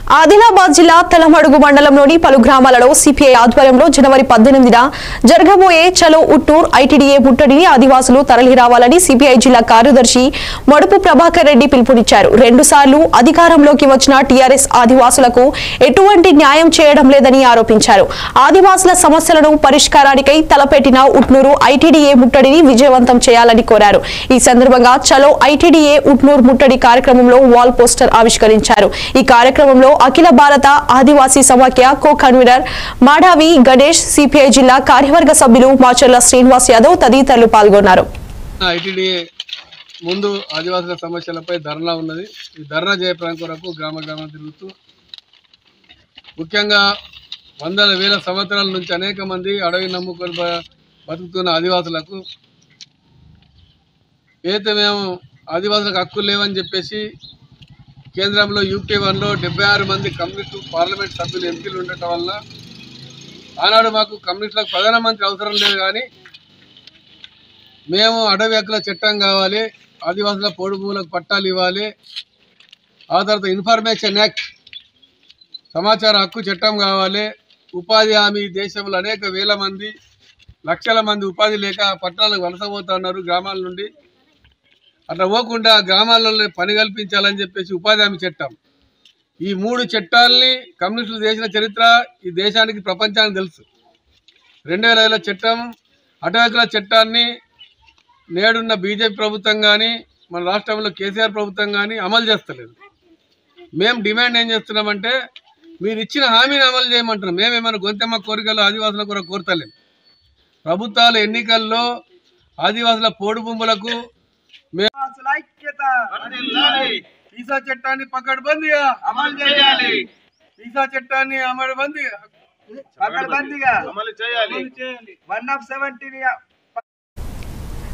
ఆదిలాబాద్ జిల్లా తలమడుగు మండలంలోని పలు గ్రామాలలో సిపిఐ ఆధ్వర్యంలో జనవరి పద్దెనిమిదిన జరగబోయే చలో ఉట్టూర్ ఐటీడీఏ ముట్టడిని ఆదివాసులు తరలి రావాలని సిపిఐ జిల్లా కార్యదర్శి మడుపు ప్రభాకర్ రెడ్డి పిలుపునిచ్చారు రెండు సార్లు అధికారంలోకి వచ్చిన టీఆర్ఎస్ ఆదివాసులకు ఎటువంటి న్యాయం చేయడం లేదని ఆరోపించారు ఆదివాసుల సమస్యలను పరిష్కారానికై తలపెట్టిన ఉట్నూరు ఐటీడీఏ ముట్టడిని విజయవంతం చేయాలని కోరారు ఈ సందర్భంగా చలో ఐటీడీఏ ఉట్నూర్ ముట్టడి కార్యక్రమంలో వాల్ పోస్టర్ ఆవిష్కరించారు ఈ కార్యక్రమంలో అఖిల భారత ఆదివాసీ సమాఖ్య co convener Madavi Ganesh CPI జిల్లా కార్యవర్గ సభ్యులు మాచర్ల శ్రీనివాస్ యాదవ్ తదితరులు పాల్గొన్నారు ఐటీడీఏ ముందు ఆదివాసుల సమస్యలపై ధర్నా ఉన్నది ఈ ధర్నా జయప్రదం కొరకు గ్రామ గ్రామం తిరుగుతూ ముఖ్యంగా వందల వేల సంవత్సరాల నుంచి అనేక మంది అడవి నమ్ముకొని బ- బతుకుతున్న ఆదివాసులకు ఏదైతే మేము ఆదివాసులకు హక్కులు లేవని చెప్పేసి కేంద్రంలో యూపీ వన్లో డెబ్బై ఆరు మంది కమ్యూనిస్టు పార్లమెంట్ సభ్యులు ఎంపీలు ఉండటం వల్ల ఆనాడు మాకు కమ్యూనిస్టులకు ప్రధానమంత్రి అవసరం లేదు కానీ మేము అడవి హక్కుల చట్టం కావాలి ఆదివాసుల పోడు భూములకు పట్టాలు ఇవ్వాలి ఆ తర్వాత ఇన్ఫర్మేషన్ యాక్ట్ సమాచార హక్కు చట్టం కావాలి ఉపాధి హామీ ఈ దేశంలో అనేక వేల మంది లక్షల మంది ఉపాధి లేక పట్టణాలకు వలసపోతున్నారు గ్రామాల నుండి అట్లా పోకుండా గ్రామాలలో పని కల్పించాలని చెప్పేసి ఉపాధి హామీ చట్టం ఈ మూడు చట్టాలని కమ్యూనిస్టులు చేసిన చరిత్ర ఈ దేశానికి ప్రపంచానికి తెలుసు రెండు వేల ఐదులో చట్టం అటవకుల చట్టాన్ని నేడున్న బీజేపీ ప్రభుత్వం కానీ మన రాష్ట్రంలో కేసీఆర్ ప్రభుత్వం కానీ అమలు చేస్తలేదు మేము డిమాండ్ ఏం చేస్తున్నామంటే మీరు ఇచ్చిన హామీని అమలు చేయమంటున్నాం మేమేమైనా గొంతెమ్మ కోరికలు ఆదివాసుల కొరకు కోరతలేం ప్రభుత్వాల ఎన్నికల్లో ఆదివాసుల పోడు భూములకు ఆదివాసుల ఐక్యత వీసా చట్టాన్ని పకడ్బందీగా అమలు చేయాలి వీసా చట్టాన్ని అమలుబందీ పకడ్బందీగా అమలు చేయాలి వన్ ఆఫ్ సెవెంటీని